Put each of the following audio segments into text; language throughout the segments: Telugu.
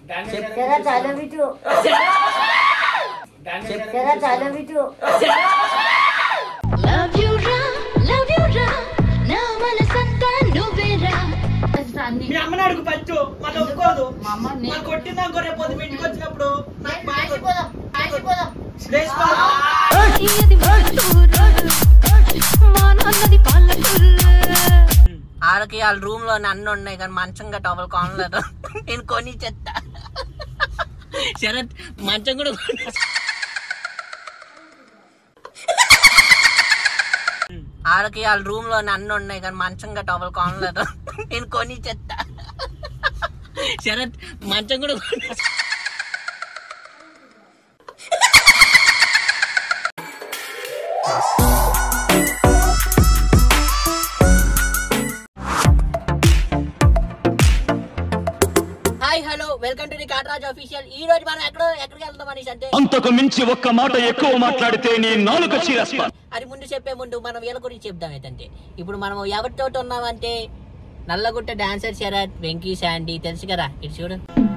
Sarah, I love you too. Sarah, I love you too. Love you రా లవ్ యు రా నా మనసంతా నువ్వేరా మీ అమ్మని అడుగు పచ్చు మన ఒప్పుకోదు మా అమ్మ నే- మన కొట్టిందనుకో రేపు పొద్దు మీ ఇంటికి వచ్చినప్పుడు నాకు బాగా ఆశపోదాం ఆశపోదాం లేచిపోదాం. ఇది పల్లెటూరు మా నాన్నది పల్లెటూరు ఆడకి వాళ్ళ రూమ్ లో అన్ని ఉన్నాయి కానీ మంచం గట్ట అవలు కొనలేదు నేను కొని చెత్త శరత్ మంచం కూడా కొని ఆడకి వాళ్ళ రూమ్ లో అన్ని ఉన్నాయి కానీ మంచం గట్ట అవలు కొనలేదు నేను కొని చెత్త శరత్ మంచం కూడా కొని hi hello welcome to the కాటరాజ్ అఫీషియల్ ఈ రోజు మనం ఎక్కడ ఎక్కడికి వెళ్తాం అనేసి అంటే అంతకు మించి ఒక్క మాట ఎక్కువ మాట్లాడితే నీ నాలుక చీరస్తా అది ముందు చెప్పే ముందు మనం వీళ్ళ గురించి చెప్దాం ఏంటంటే ఇప్పుడు మనం ఎవరితో ఉన్నామంటే నల్లగుట్ట డాన్సర్ శరత్ వెంకీ శాండీ తెలుసు కదా ఇటు చూడు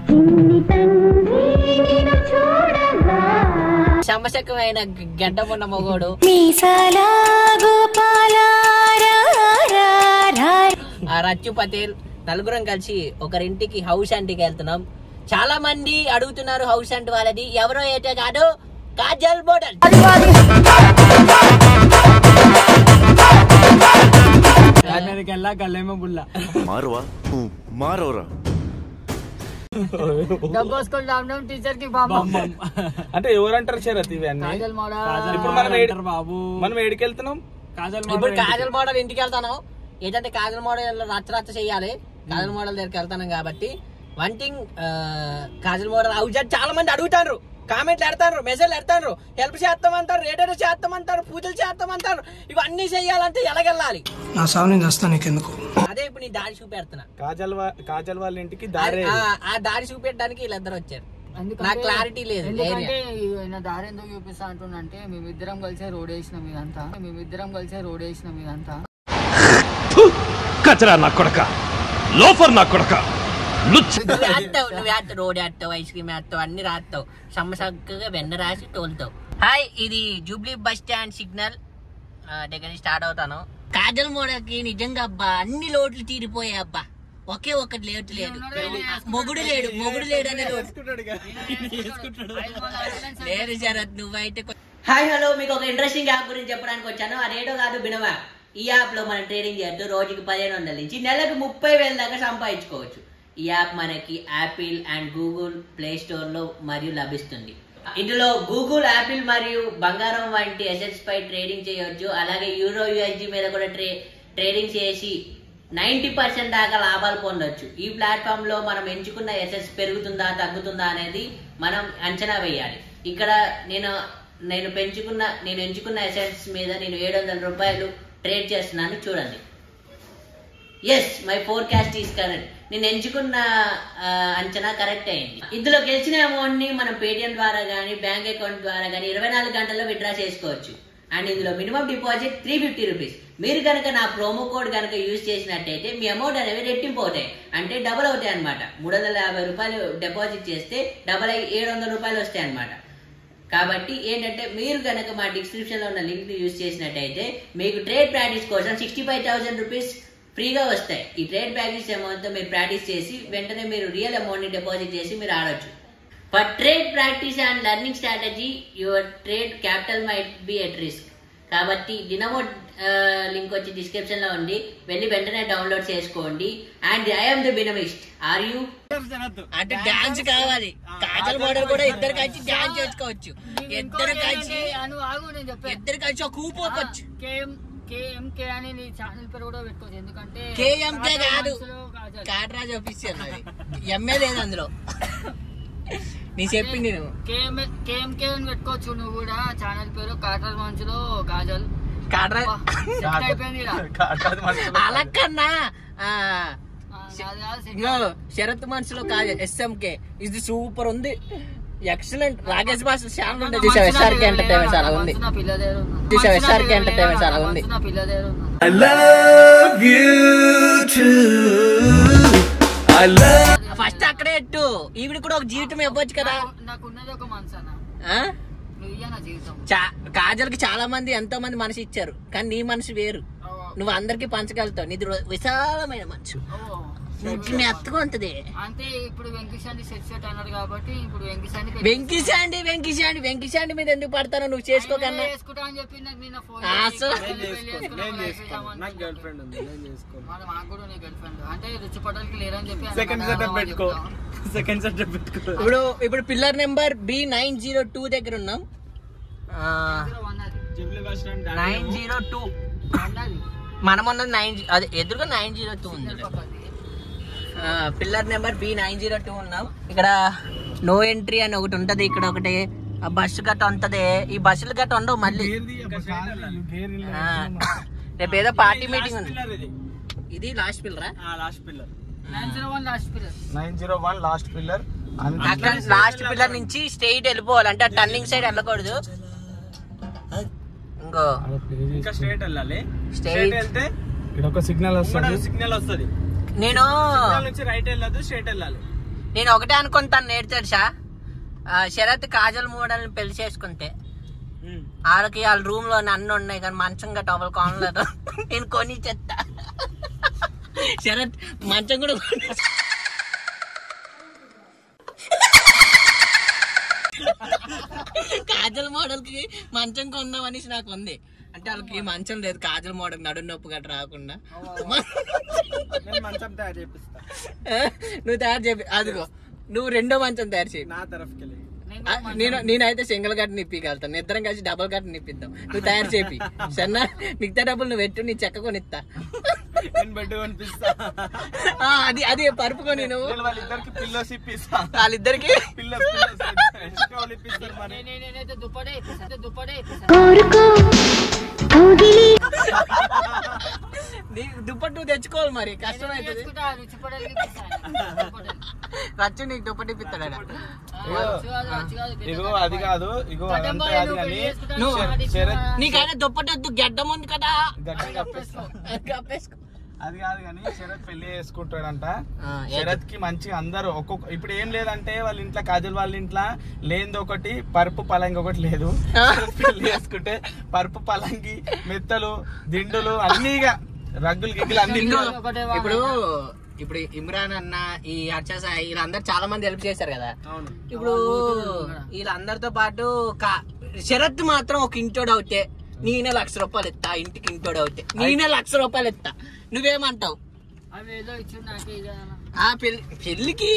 సమశకమైన గడ్డమున్న మొగోడు మీసాల గోపాల ఆ రచ్చు పటేల్ నలుగురం కలిసి ఒకరింటికి హౌస్ అంటికి వెళ్తున్నాం చాలా మంది అడుగుతున్నారు హౌస్ అంటి వాళ్ళది ఎవరో ఏటే కాదు కాజల్ మోడల్ వెళ్ళా గల్లేమో బుల్ల మారువా మారోరా డబ్బోసుకొని రావడం టీచర్ కి పాపం అంటే ఎవరంటారు శరత్ ఇవన్నీ కాజల్ మోడల్ ఇప్పుడు మనం ఏడి- బాబు మనం ఏడికి వెళ్తున్నాం కాజల్ ఇప్పుడు కాజల్ మోడల్ ఇంటికి వెళ్తాను ఏంటంటే కాజల్ మోడల్ రచ్చ రచ్చ చేయాలి కాజల్ మోడల్ దగ్గరికి వెళ్తాను కాబట్టి one thing Kajal model house అంటి చాలా మంది అడుగుతారు కామెంట్లు పెడతారు మెసేజ్ పెడతారు హెల్ప్ చేస్తామంటారు రేడియో చేస్తామంటారు పూజలు చేస్తామంటారు ఇవన్నీ చేయాలంటే ఎలాగెళ్ళాలి నా సావు నేను చేస్తాను నీకెందుకు అదే ఇప్పుడు నీ దారి చూపెడుతున్నా కాజల్ వా- కాజల్ వాళ్ళ ఇంటికి దారే ఆ ఆ దారి చూపెట్టడానికి వీళ్ళిద్దరు వచ్చారు ఎందుకంటే- నాకు క్లారిటీ లేదు ఎందుకంటే ఈయన దారి ఎందుకు చూపిస్తా అంటున్నంటే మేమిద్దరం కలిసే రోడ్ వేసినాం ఇదంతా మేమిద్దరం కలిసే రోడ్ వేసినాం ఇదంతా కచరా నా కొడక లోఫర్ నా కొడక లుచ్ నువ్వు వేస్తావు నువ్వు వేస్తావు రోడ్ వేస్తావు ఐస్ క్రీమ్ వేస్తావు అన్ని రాస్తావు సమ్మసక్కగా వెన్న రాసి తోలుతావు హాయ్ ఇది జూబ్లీ బస్ స్టాండ్ సిగ్నల్ ఆ, దగ్గర నుంచి స్టార్ట్ అవుతాను కాజల్ మోడల్కి నిజంగా అబ్బా అన్ని లోట్లు తీరిపోయాయి అబ్బా ఒకే ఒక్కటి లేటు లేదు మొగుడు లేడు మొగుడు లేడు అనే లోటు లేదు శరత్ నువ్వైతే కొ- హాయ్ హలో మీకు ఒక ఇంట్రెస్టింగ్ యాప్ గురించి చెప్పడానికి వచ్చాను అదేటో కాదు బినవా ఈ యాప్ లో మనం ట్రేడింగ్ చేస్తూ రోజుకి పదిహేను వందల నుంచి నెలకు ముప్పై వేల దాకా సంపాదించుకోవచ్చు ఈ యాప్ మనకి Apple and Google Play Store లో మరియు లభిస్తుంది ఇందులో గూగుల్ యాపిల్ మరియు బంగారం వంటి అసెట్స్ పై ట్రేడింగ్ చేయవచ్చు అలాగే యూరో యుఎస్జి మీద కూడా ట్రే ట్రేడింగ్ చేసి నైంటీ పర్సెంట్ దాకా లాభాలు పొందొచ్చు ఈ ప్లాట్ఫామ్ లో మనం ఎంచుకున్న ఎసెట్స్ పెరుగుతుందా తగ్గుతుందా అనేది మనం అంచనా వేయాలి ఇక్కడ నేను నేను పెంచుకున్న నేను ఎంచుకున్న ఎసెట్స్ మీద నేను ఏడు వందల రూపాయలు ట్రేడ్ చేస్తున్నాను చూడండి yes my forecast is correct నేను ఎంచుకున్న ఆ, అంచనా కరెక్ట్ అయింది ఇందులో గెలిచిన అమౌంట్ ని మనం పేటిఎం ద్వారా కానీ బ్యాంక్ అకౌంట్ ద్వారా కానీ ఇరవై నాలుగు గంటల్లో విత్డ్రా చేసుకోవచ్చు అండ్ ఇందులో minimum deposit three fifty rupees మీరు కనుక నా ప్రోమో కోడ్ కనుక యూజ్ చేసినట్టయితే మీ అమౌంట్ అనేవి రెట్టింపు అవుతాయి అంటే డబుల్ అవుతాయి అనమాట మూడు వందల యాభై రూపాయలు డిపాజిట్ చేస్తే డబల్ అయ్యి ఏడు వందల రూపాయలు వస్తాయి అనమాట కాబట్టి ఏంటంటే మీరు కనుక మా డిస్క్రిప్షన్ లో ఉన్న లింక్ ని యూజ్ చేసినట్టయితే మీకు ట్రేడ్ ప్రాక్టీస్ కోసం సిక్స్టీ ఫైవ్ థౌసండ్ రూపీస్ ఫ్రీగా వస్తాయి ఈ ట్రేడ్ ప్రాక్టీస్ అమౌంట్ తో మీరు ప్రాక్టీస్ చేసి వెంటనే మీరు రియల్ అమౌంట్ ని డిపాజిట్ చేసి మీరు ఆడొచ్చు for trade practice and learning strategy your trade capital might be at risk కాబట్టి డినమో లింక్ వచ్చి డిస్క్రిప్షన్ లో ఉంది వెళ్ళి వెంటనే డౌన్లోడ్ చేసుకోండి and I'm the binomist are you అంటే డాన్స్ కావాలి కాజల్ మోడల్ కూడా ఇద్దరు కలిసి డాన్స్ చేసుకోవచ్చు ఇద్దరు కలిసి నువ్వు ఆగు నేను చెప్పే ఇద్దరు కలిసి ఒక ఊపు ఒప్పొచ్చు కేఎం కేఎంకే అని నీ ఛానల్ పేరు కూడా పెట్టుకోవచ్చు ఎందుకంటే కేఎంకే కాదు మనసులో కాజల్. కాటరాజ్ ఆఫీషియల్ ఎంఏ లేదు అందులో నీ చెప్పింది నువ్వు కేఎం కేఎంకే అని పెట్టుకోవచ్చు నువ్వు కూడా ఛానల్ పేరు కాటర్ మంచులో కాజల్ కాటరాజ్ సెట్ అయిపోయింది ఈడ. అలా కన్నా ఆ, ఆ, నాది కాదు, సెట్ ఇగో శరత్ మనసులో కాదు ఎస్ఎంకే ఇది సూపర్ ఉంది ఎక్సలెంట్ రాకేష్ మాస్టర్ ఛానల్ ఉంటుంది చూసావు ఎస్ఆర్కే ఎంటర్టైన్మెంట్స్ అలా ఉంది మనసున పిల్ల దగ్గర ఉన్నా. చూసావా, మనసున SRK పిల్ల entertainments దగ్గర అలా ఉన్నా. ఉంది. మనసున పిల్ల దగ్గర ఉన్నా. I love you too. I love first అక్కడే ఎట్టు ఈవిడ కూడా ఒక జీవితం ఇవ్వచ్చు కదా నాకు- నాకున్నది ఒక మనసు అన్న ఆ? నువ్వు ఇయ్య నా జీవితం చా- కాజల్కి చాలా మంది ఎంతో మంది మనసు ఇచ్చారు కానీ నీ మనసు వేరు నువ్వు అందరికి పంచగలుగుతావు నీది రో- విశాలమైన మనసు ఓ. నీకు మెత్తగా ఉంటది అంటే ఇప్పుడు వెంకటేశాన్ని సెట్ సెట్ అన్నారు కాబట్టి ఇప్పుడు వెంకటేశాన్ని వెంకిశాండి వెంకిశాండి వెంకిశాండి మీద ఎందుకు పడతానో నువ్వు చేసుకోకన్నా చేసుకుంటా అని చెప్పి నాకు నిన్న ఫోన్ ఆ, చేసి సో- పెళ్లి చేసుకున్నాం, నేను లైఫ్ చేసుకోను ఇద్దామని నాకు గర్ల్ ఫ్రెండ్ ఉంది నేను చేసుకోను మరి మాకు కూడా నీ గర్ల్ ఫ్రెండ్ అంటే రుచి పటాలకి లేరని చెప్పి సెకండ్ అన్నమాట సెటప్ వాళ్ళు పెట్టుకో చెప్తాం. సెకండ్ సెటప్ పెట్టుకో ఇప్పుడు ఇప్పుడు pillar number B nine zero two దగ్గర ఉన్నాం ఇందులో ఉన్నది Jubilee bus stand nine zero two ఉన్నది మనం ఉన్నది నైన్ అదే ఎదురుగా నైన్ జీరో టూ ఉంది పక్కది. Pillar number B nine zero two ఉన్నాం ఇక్కడ నో ఎంట్రీ అని ఒకటి ఉంటది ఇక్కడ ఒకటి ఆ బస్సు గట్ట ఉంటది ఈ బస్సులు గట్ట ఉండవు మళ్ళీ ఆ, రేపు ఏదో పార్టీ మీటింగ్ ఉంది ఇది ఇది లాస్ట్ పిల్లరా last pillar nine zero one last period nine zero one last pillar అక్కడ లాస్ట్ పిల్లర్ నుంచి స్ట్రైట్ వెళ్ళిపోవాలి అంటే టర్నింగ్ సైడ్ వెళ్ళకూడదు ఇంకో ఇంకా స్ట్రేట్ వెళ్ళాలి Straight. స్ట్రేట్ వెళ్తే ఇక్కడ ఒక సిగ్నల్ వస్తుంది సిగ్నల్ వస్తుంది నేను సిగ్నల్ నుంచి రైట్ వెళ్ళదు స్ట్రేట్ వెళ్ళాలి నేను ఒకటే అనుకుంటాను నేడు తెలుసా ఆ, శరత్ కాజల్ మూడల్ని పెళ్లి చేసుకుంటే వాళ్ళకి వాళ్ళ రూమ్ లో అన్ని ఉన్నాయి కానీ మంచం గట్ట ఒకరు కొనలేదు నేను కొని చెత్తా శరత్ మంచం కూడా కొని కాజల్ మోడల్ కి మంచం కొందాం అనేసి నాకు ఉంది అంటే వాళ్ళకి మంచం లేదు కాజల్ మోడల్ నడు నొప్పి గట్ట రాకుండా నేను మంచం తయారు చేపిస్తా నువ్వు తయారు చేపి అదిగో నువ్వు రెండో మంచం తయారు చేయి నా తరఫుకి వెళ్ళి ఆ, నేను నేనైతే సింగిల్ గట్ట నిప్పిగలుగుతాను ఇద్దరం కలిసి డబుల్ గట్ట నిప్పిద్దాం నువ్వు తయారు చేపి సన్నా మిగతా డబ్బులు నువ్వు పెట్టు నీ చెక్క కొనిస్తా నేను బెడ్ కొనిపిస్తా ఆ, అది అది పరుపుకొని నువ్వు నేను వాళ్ళిద్దరికి పిల్లోస్ ఇప్పిస్తా వాళ్ళిద్దరికి పిల్లోస్ పిల్లోస్ వాళ్ళు ఇప్పిస్తారు మరి నే- నేనైతే దుప్పటే ఇప్పిస్తాను దుప్పటే ఇప్పిస్తాను కోరుకో కౌగిలి నీ దుప్పట్టు తెచ్చుకోవాలి మరి కష్టం అవుతుంది చేసుకుంటా రుచి పటాలకి ఇప్పిస్తాను దుప్పటలు. రచ్చు నీకు దుప్పటి ఇప్పిస్తాడు ఆ, రుచి కాదు, రుచి కాదు, పెద్ద ఇగో కాదు. అది కాదు ఇగో గడ్డం అదంతా బాయ్ కాదు నువ్వు కానీ పెళ్లి చేసుకుంటాను, నువ్వు మాట ఇచ్చినా. శరత్ నీకైనా దుప్పటొద్దు గడ్డం ఉంది కదా గడ్డం కప్పేస్తా కప్పేసుకో అది కాదు కానీ శరత్ పెళ్లి చేసుకుంటాడంట ఆ, ఏ- శరత్ కి మంచి అందరూ ఒక్కొక్క ఇప్పుడు ఏం లేదంటే వాళ్ళ ఇంట్లో కాజల్ వాళ్ళ ఇంట్లో లేనిది ఒకటి పరుపు పలంగి ఒకటి లేదు ఆ. శరత్ పెళ్లి చేసుకుంటే పరుపు పలంగి మెత్తలు దిండులు అన్ని ఇక రగ్గులు గిగ్గులు అన్ని ఇంకో ఒకటే వాడు. ఇప్పుడు ఇప్పుడు ఇమ్రాన్ అన్న ఈ హర్ష సాయి వీళ్ళందరూ చాలా మంది హెల్ప్ చేశారు కదా అవును ఇప్పుడు వీళ్ళందరితో పాటు కా- శరత్ మాత్రం ఒక ఇంటోడు అవుతే నేనే లక్ష రూపాయలు ఇస్తా ఇంటికి ఇంటోడు అవుతే నేనే లక్ష రూపాయలు ఇస్తా నువ్వేమంటావు అవి ఏదో ఇచ్చి నాకే ఇది అన్న. ఆ పెళ్లి పెళ్లికి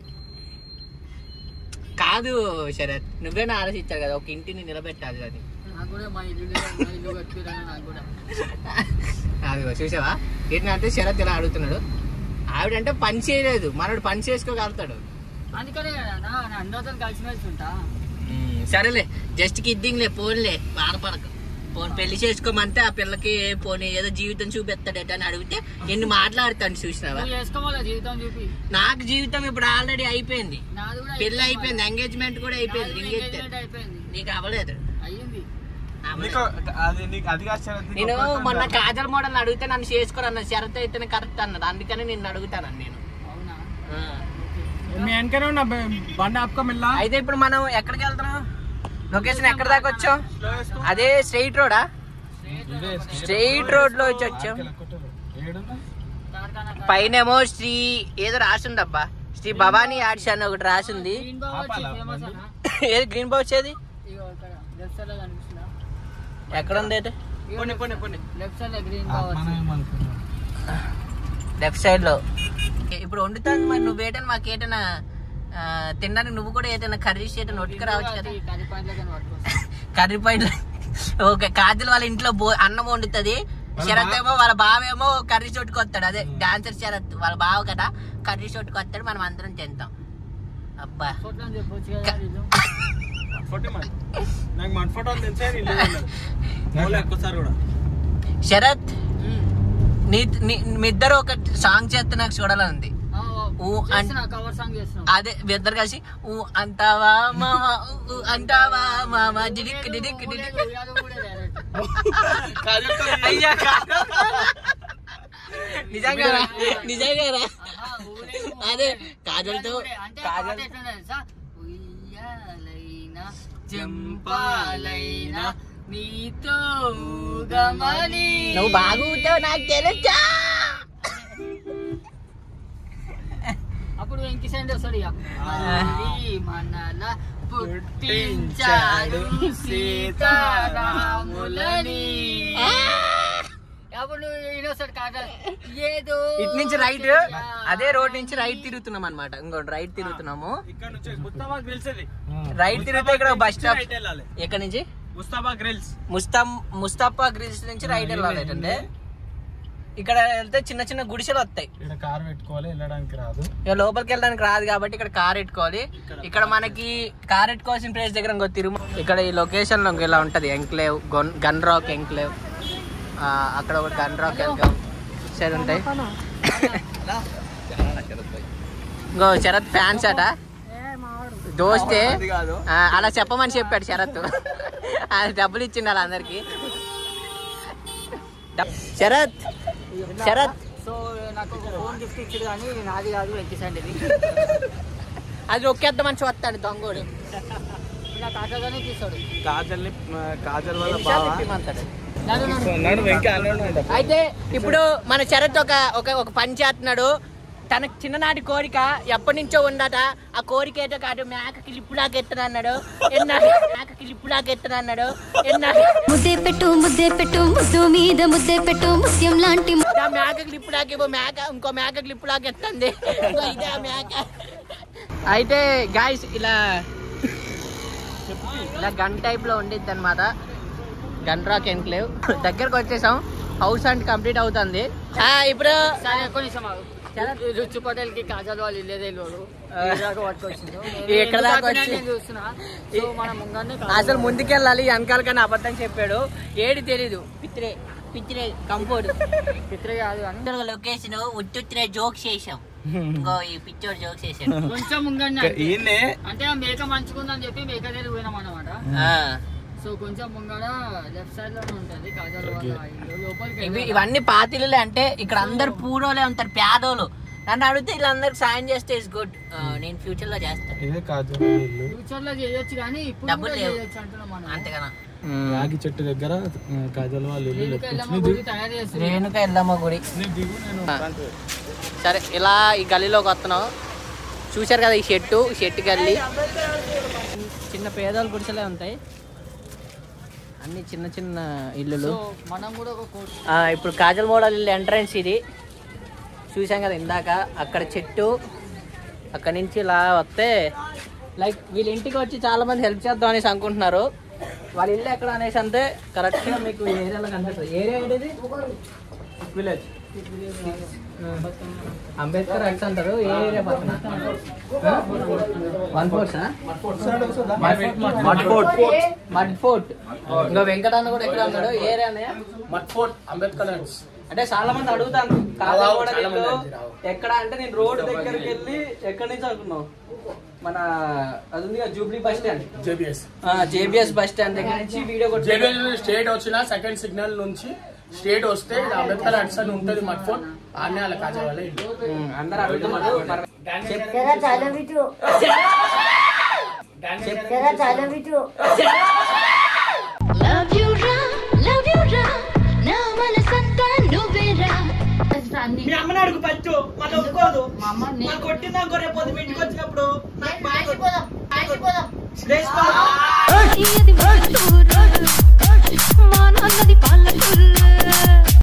కాదు శరత్ నువ్వేనా ఆలోచించావు కదా ఒక ఇంటిని నిలబెట్టాలి అది నాకు కూడా మా ఇల్లు లేదు, మా ఇల్లు కట్టిరని నాకు కూడా అది చూసావా ఏంటంటే శరత్ ఇలా అడుగుతున్నాడు ఆవిడంటే పని చేయలేదు మనోడు పని చేసుకోగలుగుతాడు అందుకనే కదా అన్న, నేను అందరితో కలిసిమెలిసి ఉంటా ఉమ్, సరేలే జస్ట్ కిద్దింగ్లే పోన్లే బాధపడక పోన్ పెళ్లి చేసుకోమంటే ఆ పిల్లకి పోనీ ఏదో జీవితం చూపెత్తాడట అని అడిగితే ఎన్ని మాట్లాడతాను చూసినావా నువ్వు చేసుకోవాలా జీవితం చూపి నాకు జీవితం ఇప్పుడు ఆల్రెడీ అయిపోయింది నాది కూడా పెళ్లి అయిపోయింది ఎంగేజ్మెంట్ కూడా అయిపోయింది నాది రింగ్ కూడా ఎత్తారు engagement అయిపోయింది నీకు అవ్వలేదు అయ్యింది నీకు అది నీకు అది కాదు శరత్ నీకు నేను ఒక్కటి మొన్న ఉందా? కాజల్ మోడల్ అడిగితే నన్ను చేసుకోరు అన్న షరత్ అయితేనే కరెక్ట్ అన్నది అందుకని నిన్ను అడుగుతాను నేను అవునా ఆ. मैं एंकर हूँ ना बंदा आपको मिल रहा అయితే ఇప్పుడు మనం ఎక్కడికి వెళ్తున్నాం లొకేషన్ ఎక్కడ దాకా వచ్చాం అదే స్ట్రైట్ రోడా ఇదే స్ట్రైట్ రోడ్ లో వచ్చి వచ్చాం ఏడున్నా? కార్ఖానా పైనేమో శ్రీ ఏదో రాసిందబ్బా శ్రీ భవానీ ఆర్ట్స్ అని ఒకటి రాసింది గ్రీన్ బాగా వచ్చి ఆపాలా ఫేమస్ బండి? అన్న ఏది గ్రీన్ బౌచ్ ఏది ఇగో ఇక్కడ లెఫ్ట్ సైడ్ లో కనిపిస్తుందా ఎక్కడ ఉంది అయితే पोने पोने पोने లెఫ్ట్ సైడ్ లో గ్రీన్ ఆ, బాగా మనం వచ్చి ఏమనుకున్నాం లెఫ్ట్ సైడ్ లో ఇప్పుడు వండుతాను మరి నువ్వు ఏటైనా మాకు ఏటైనా ఆ, తినడానికి నువ్వు కూడా ఏదైనా కర్రీస్ ఏటైనా ఒట్టుకు రావచ్చు కదా కర్రీ పాయింట్ లో కానీ పట్టుకోవచ్చు కర్రీ పాయింట్ ఓకే కాజల్ వాళ్ళ ఇంట్లో బో అన్నం వండుతుంది శరత్ ఏమో వాళ్ళ బావ ఏమో కర్రీ చోటుకు వస్తాడు అదే డాన్సర్ శరత్ వాళ్ళ బావ కదా కర్రీ చోటుకు వస్తాడు మనం అందరం తింటాం అబ్బా ఫోటో అని చెప్పొచ్చు కదా వీళ్ళు ఫోటో మరి నాకు మన ఫోటో తెలుసా నేను ఒక్కసారి కూడా శరత్ నీ నీ- మీ ఇద్దరు ఒక సాంగ్ చేస్తే నాకు చూడాలని ఉంది ఆ, ఊ అన్- చేస్తున్నా కవర్ సాంగ్ చేస్తున్నాం అదే మీ ఇద్దరు కలిసి ఊ అంటావా మామ ఊ అంటావా మామ డిడిక్ డిడిక్ డిడిక్ అయ్యా కాదు. నిజంగా రా, నిజంగా రా. అదే కాజల్తో అంటే కాజల్ పాట ఎట్లుందో తెలుసా ఉయ్యాలైనా జంపాలైనా నీతో గమని నువ్వు బాగుంటావు నాకు తెలుసా అప్పుడు వెంకటేశ్వర వస్తాడు ఇక మళ్ళీ మనల పుట్టించాడు సీతారాములని అప్పుడు నువ్వు ఈయన వస్తాడు కాకలు ఏదో ఇటు నుంచి రైట్ అదే రోడ్ నుంచి రైట్ తిరుగుతున్నాం అనమాట ఇంకోటి రైట్ తిరుగుతున్నాము ఇక్కడ నుంచి ముస్తాబా గ్రిల్స్ ఇది రైట్ తిరిగితే ఇక్కడ బస్ స్టాప్ రైట్ వెళ్ళాలి ఎక్కడి నుంచి ముస్తాబా గ్రిల్స్ ముస్తాం ముస్తాఫా గ్రిల్స్ నుంచి రైట్ వెళ్ళాలి అంటే ఇక్కడ వెళ్తే చిన్న చిన్న గుడిసెలు వస్తాయి ఇక్కడ కార్ పెట్టుకోవాలి వెళ్ళడానికి రాదు ఇక లోపలికి వెళ్ళడానికి రాదు కాబట్టి ఇక్కడ కార్ పెట్టుకోవాలి ఇక్కడ మనకి కార్ పెట్టుకోవాల్సిన ప్లేస్ దగ్గర ఇంకో తిరుమ ఇక్కడ ఈ లొకేషన్ లో ఇలా ఉంటది ఎంక్లేవ్ గన్ రాక్ ఎంక్లేవ్ ఆ, అక్కడ ఒక గన్ రాక్ ఎంక్లేవ్ సరే ఉంటాయి ఇంకో శరత్ ఫ్యాన్స్ అట దోస్తే ఆ, అలా చెప్పమని చెప్పాడు శరత్ అది డబ్బులు ఇచ్చిండు వాళ్ళందరికి డబ్- శరత్ శరత్ సో నాకు ఒక ఫోన్ గిఫ్ట్ ఇచ్చాడు కానీ నాది కాదు వెంకటేశ్వరది అది ఒకేద్దామని చూస్తాడు దొంగోడు ఇలా కాకగానే తీస్తాడు కాజల్ కాజల్ వల్ల ఎన్నిసార్లు బాగా తిప్పమంటాడు? నన్ను నన్ను ఉన్నాడు వెంకీ అన్నాడు అయితే ఇప్పుడు మన శరత్ ఒక ఒక ఒక పని చేస్తున్నాడు తనకు చిన్ననాటి కోరిక ఎప్పటి నుంచో ఉందట ఆ కోరిక ఏటో కాదు మేకకి లిప్పులాగా ఎత్తనన్నాడు ఎన్నాడు మేకకి లిప్పులాగా ఎత్తనన్నాడు ఎన్నాడు ముద్దే పెట్టు ముద్దే పెట్టు ముద్దు మీద ముద్దే పెట్టు ముత్యం లాంటి ము- ఆ మేకకి లిప్పులాగా ఇవ్వ మేక ఇంకో మేకకి లిప్పులాగా ఎత్తంది ఇంకో ఇదే ఆ మేక అయితే గాయస్ ఇలా ఇలా గన్ టైప్ లో ఉండిద్ది అనమాట గన్ రాక్ ఎన్క్లేవ్ దగ్గరకు వచ్చేసాం హౌస్ అండ్ కంప్లీట్ అవుతుంది ఆ, ఇప్పుడు సరే ఎక్కువ నిమిషం ఆగు. రుచి పటేల్ కి కాజల్ వాళ్ళు ఇల్లేదే తెలియదు పట్టుకొచ్చిండు ఇది ఎక్కడ దాకా వచ్చి- నేను చూస్తున్నా సో మన ముంగానే అసలు ముందుకెళ్ళాలి వెనకాల కానీ అబద్ధం చెప్పాడు ఏడి తెలీదు పిత్రే పిత్రే కంపోడు పిత్రే కాదు కానీ లొకేషన్ ఉత్తుత్రే జోక్ చేసాం ఇంకో ఈ పిక్చర్ జోక్ చేసాడు కొంచెం ముంగండి ఈయనే అంటే ఆ మేక మంచుకుందని చెప్పి మేక దగ్గర పోయినాం అనమాట సో కొంచెం ముంగడ లెఫ్ట్ సైడ్ లోనే ఉంటది కాజల్ వాళ్ళ ఇల్లు లోపలికి ఇవి వెళ్ళాలి. ఇవన్నీ పాతిలే అంటే ఇక్కడ అందరు పూరోలే ఉంటారు పేదోళ్ళు నన్ను అడిగితే వీళ్ళందరికి సాయం చేస్తే ఇస్ గుడ్ నేను ఫ్యూచర్ లో చేస్తాను ఇదే కాజల్ ఇల్లు ఫ్యూచర్ లో చేయొచ్చు కానీ ఇప్పుడు డబ్బులు కూడా లేవు. చేయొచ్చు అంటున్నాం మనం అంతేగానా రాగి చెట్టు దగ్గర ఆ, కాజల్ వాళ్ళ ఇల్లు రేణుక ఎల్లమ్మ గుడి తయారు చేస్తుంది రేణుక ఎల్లమ్మ గుడి నేను దిగు నేను ఆ. సరే ఇలా ఈ గల్లీలోకి వస్తున్నాం చూశారు కదా ఈ షెట్టు ఈ షెట్టు గల్లీ చిన్న పేదోళ్ళ గుడిసెలే ఉంటాయి అన్ని చిన్న చిన్న ఇల్లులు సో మనం కూడా ఒక కోట్ ఆ, ఇప్పుడు కాజల్ మోడల్ ఇల్లు ఎంట్రన్స్ ఇది చూసాం కదా ఇందాక అక్కడ చెట్టు అక్కడి నుంచి ఇలా వస్తే లైక్ వీళ్ళ ఇంటికి వచ్చి చాలా మంది హెల్ప్ చేద్దాం అనేసి అనుకుంటున్నారు వాళ్ళ ఇల్లు ఎక్కడ అనేసి అంటే కరెక్ట్గా మీకు ఈ ఏరియాలో కనిపిస్తుంది ఏరియా ఏంటిది విలేజ్ అంబేద్కర్ హట్స్ అంటారు ఏ ఏరియా పక్కన one forces mud fort mud fort ఇంకా వెంకటన్న కూడా ఎక్కడ ఉన్నాడు ఏ ఏరియా అన్నయ్య? मट फोर्ट अम्बेडकर అంటే చాలా మంది అడుగుతాను కాదా కూడా ఇల్లు ఎక్కడ అంటే నేను రోడ్ దగ్గరికి వెళ్ళి ఎక్కడి నుంచి అనుకున్నావు మన అది ఉంది కదా Jubilee bus stand JBS JBS bus stand దగ్గర నుంచి వీడియో కొట్టి జేబిఎస్ స్టేట్ వచ్చిన సెకండ్ సిగ్నల్ నుంచి స్టేట్ వస్తే ఇది అంబేద్కర్ హట్స్ అని ఉంటుంది మట్ ఫోర్ట్ ఆడనే అలా కాజా వాళ్ళ ఇల్లు ఉమ్, అందరు అడుగుతున్నారు మరి లవ్ యు రా లవ్ యు రా నా మనసంతా నువ్వేరా మీ అమ్మని అడుగు పచ్చు మన ఒప్పుకోదు మన కొట్టిందా గొర్రె పొద్దు ఇంటికి వచ్చినప్పుడు నాకు బాగా- లేచిపో. ఇది